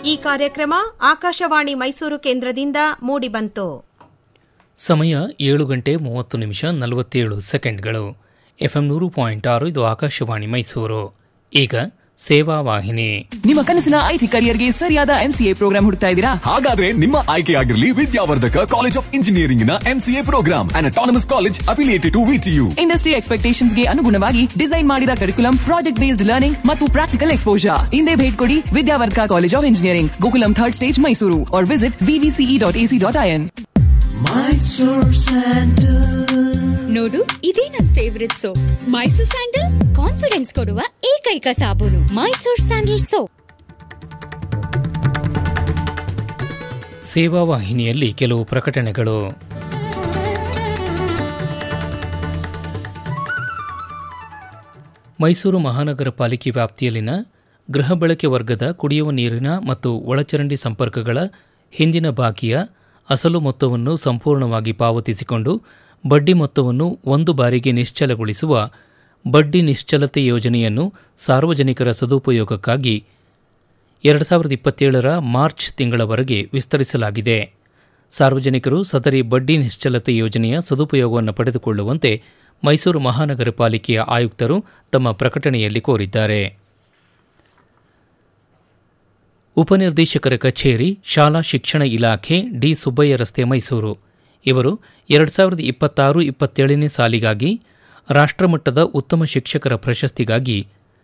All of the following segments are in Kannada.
ಈ ಕಾರ್ಯಕ್ರಮ ಆಕಾಶವಾಣಿ ಮೈಸೂರು ಕೇಂದ್ರದಿಂದ ಮೂಡಿಬಂತು ಸಮಯ ಏಳು ಗಂಟೆ ಮೂವತ್ತು ನಿಮಿಷ ನಲವತ್ತೇಳು ಸೆಕೆಂಡ್ಗಳು ಎಫ್ಎಂ ನೂರು ಪಾಯಿಂಟ್ ಆರು ಇದು ಆಕಾಶವಾಣಿ ಮೈಸೂರು ಈಗ ಸೇವಾ ವಾಹಿನಿ ನಿಮ್ಮ ಕನಸಿನ ಐಟಿ ಕರಿಯರ್ಗೆ ಸರಿಯಾದ ಎಂಸಿಎ ಪ್ರೋಗ್ರಾಂ ಹುಡುಕ್ತಾ ಇದ್ದೀರಾ ಹಾಗಾದ್ರೆ ನಿಮ್ಮ ಆಯ್ಕೆಯಾಗಿರಲಿ ವಿದ್ಯಾವರ್ಧಕ ಕಾಲೇಜ್ ಆಫ್ ಇಂಜಿನಿಯರಿಂಗ್ ನ MCA program and autonomous college affiliated to VTU industry expectations ಗೆ ಅನುಗುಣವಾಗಿ ಡಿಸೈನ್ ಮಾಡಿದ ಕರಿಕುಲಂ ಪ್ರಾಜೆಕ್ಟ್ ಬೇಸ್ಡ್ ಲರ್ನಿಂಗ್ ಮತ್ತು ಪ್ರಾಕ್ಟಿಕಲ್ ಎಕ್ಸ್ಪೋಜರ್ ಹಿಂದೆ ಭೇಟಿ ಕೊಡಿ Vidyavardhaka college of engineering Gokulam third stage Mysuru or visit VVCE dot AC dot IN ನೋಡು ಇದೇ ನನ್ favourite soap Mysore sandal confidence ಕೊಡುವ ಏಕೈಕ ಸಾಬೂನು ಮೈಸೂರ್ ಸ್ಯಾಂಡಲ್ ಸೋಪ್ ಸೇವಾ ವಾಹಿನಿಯಲ್ಲಿ ಕೆಲವು ಪ್ರಕಟಣೆಗಳು ಮೈಸೂರು ಮಹಾನಗರ ಪಾಲಿಕೆ ವ್ಯಾಪ್ತಿಯಲ್ಲಿನ ಗೃಹ ಬಳಕೆ ವರ್ಗದ ಕುಡಿಯುವ ನೀರಿನ ಮತ್ತು ಒಳಚರಂಡಿ ಸಂಪರ್ಕಗಳ ಹಿಂದಿನ ಬಾಕಿಯ ಅಸಲು ಮೊತ್ತವನ್ನು ಸಂಪೂರ್ಣವಾಗಿ ಪಾವತಿಸಿಕೊಂಡು ಬಡ್ಡಿ ಮೊತ್ತವನ್ನು ಒಂದು ಬಾರಿಗೆ ನಿಶ್ಚಲಗೊಳಿಸುವ ಬಡ್ಡಿ ನಿಶ್ಚಲತೆ ಯೋಜನೆಯನ್ನು ಸಾರ್ವಜನಿಕರ ಸದುಪಯೋಗಕ್ಕಾಗಿ ಎರಡು ಸಾವಿರದ ಇಪ್ಪತ್ತೇಳರ ಮಾರ್ಚ್ ತಿಂಗಳವರೆಗೆ ವಿಸ್ತರಿಸಲಾಗಿದೆ ಸಾರ್ವಜನಿಕರು ಸದರಿ ಬಡ್ಡಿ ನಿಶ್ಚಲತೆ ಯೋಜನೆಯ ಸದುಪಯೋಗವನ್ನು ಪಡೆದುಕೊಳ್ಳುವಂತೆ ಮೈಸೂರು ಮಹಾನಗರ ಪಾಲಿಕೆಯ ಆಯುಕ್ತರು ತಮ್ಮ ಪ್ರಕಟಣೆಯಲ್ಲಿ ಕೋರಿದ್ದಾರೆ ಉಪನಿರ್ದೇಶಕರ ಕಚೇರಿ ಶಾಲಾ ಶಿಕ್ಷಣ ಇಲಾಖೆ ಡಿ ಸುಬ್ಬಯ್ಯ ರಸ್ತೆ ಮೈಸೂರು ಇವರು ಎರಡು ಸಾವಿರದ ಇಪ್ಪತ್ತಾರು ಇಪ್ಪತ್ತೇಳನೇ ಸಾಲಿಗಾಗಿ ರಾಷ್ಟ್ರಮಟ್ಟದ ಉತ್ತಮ ಶಿಕ್ಷಕರ ಪ್ರಶಸ್ತಿಗಾಗಿ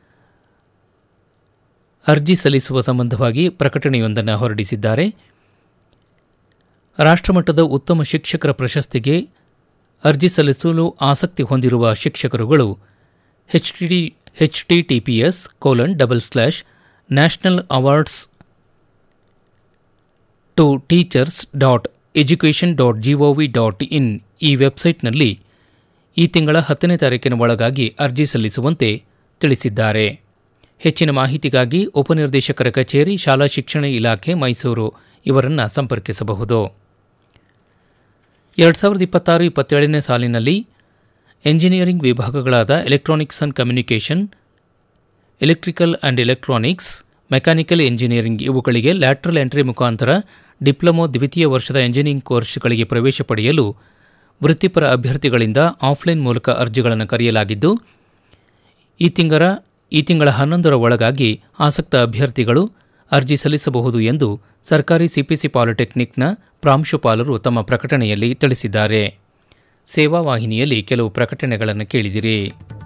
ಅರ್ಜಿ ಸಲ್ಲಿಸುವ ಸಂಬಂಧವಾಗಿ ಪ್ರಕಟಣೆಯೊಂದನ್ನು ಹೊರಡಿಸಿದ್ದಾರೆ ರಾಷ್ಟ್ರಮಟ್ಟದ ಉತ್ತಮ ಶಿಕ್ಷಕರ ಪ್ರಶಸ್ತಿಗೆ ಅರ್ಜಿ ಸಲ್ಲಿಸಲು ಆಸಕ್ತಿ ಹೊಂದಿರುವ ಶಿಕ್ಷಕರುಗಳು H T H T T P S colon double slash national awards to teachers dot education dot GOV dot in ಈ ವೆಬ್ಸೈಟ್ನಲ್ಲಿ ಈ ತಿಂಗಳ ಹತ್ತನೇ ತಾರೀಕಿನ ಒಳಗಾಗಿ ಅರ್ಜಿ ಸಲ್ಲಿಸುವಂತೆ ತಿಳಿಸಿದ್ದಾರೆ ಹೆಚ್ಚಿನ ಮಾಹಿತಿಗಾಗಿ ಉಪನಿರ್ದೇಶಕರ ಕಚೇರಿ ಶಾಲಾ ಶಿಕ್ಷಣ ಇಲಾಖೆ ಮೈಸೂರು ಇವರನ್ನು ಸಂಪರ್ಕಿಸಬಹುದು ಎರಡು ಸಾವಿರದ ಇಪ್ಪತ್ತಾರು ಇಪ್ಪತ್ತೇಳನೇ ಸಾಲಿನಲ್ಲಿ ಎಂಜಿನಿಯರಿಂಗ್ ವಿಭಾಗಗಳಾದ electronics and communication electrical and electronics mechanical engineering ಇವುಗಳಿಗೆ ಲ್ಯಾಟ್ರಲ್ ಎಂಟ್ರಿ ಮುಖಾಂತರ ಡಿಪ್ಲೊಮೊ ದ್ವಿತೀಯ ವರ್ಷದ ಎಂಜಿನಿಯರಿಂಗ್ ಕೋರ್ಸ್ಗಳಿಗೆ ಪ್ರವೇಶ ಪಡೆಯಲು ವೃತ್ತಿಪರ ಅಭ್ಯರ್ಥಿಗಳಿಂದ ಆಫ್ಲೈನ್ ಮೂಲಕ ಅರ್ಜಿಗಳನ್ನು ಕರೆಯಲಾಗಿದ್ದು ಈ ತಿಂಗಳ ಈ ತಿಂಗಳ ಹನ್ನೊಂದರ ಒಳಗಾಗಿ ಆಸಕ್ತ ಅಭ್ಯರ್ಥಿಗಳು ಅರ್ಜಿ ಸಲ್ಲಿಸಬಹುದು ಎಂದು ಸರ್ಕಾರಿ ಸಿಪಿಸಿ ಪಾಲಿಟೆಕ್ನಿಕ್ನ ಪ್ರಾಂಶುಪಾಲರು ತಮ್ಮ ಪ್ರಕಟಣೆಯಲ್ಲಿ ತಿಳಿಸಿದ್ದಾರೆ ಸೇವಾ ವಾಹಿನಿಯಲ್ಲಿ ಕೆಲವು ಪ್ರಕಟಣೆಗಳನ್ನು ಕೇಳಿದಿರಿ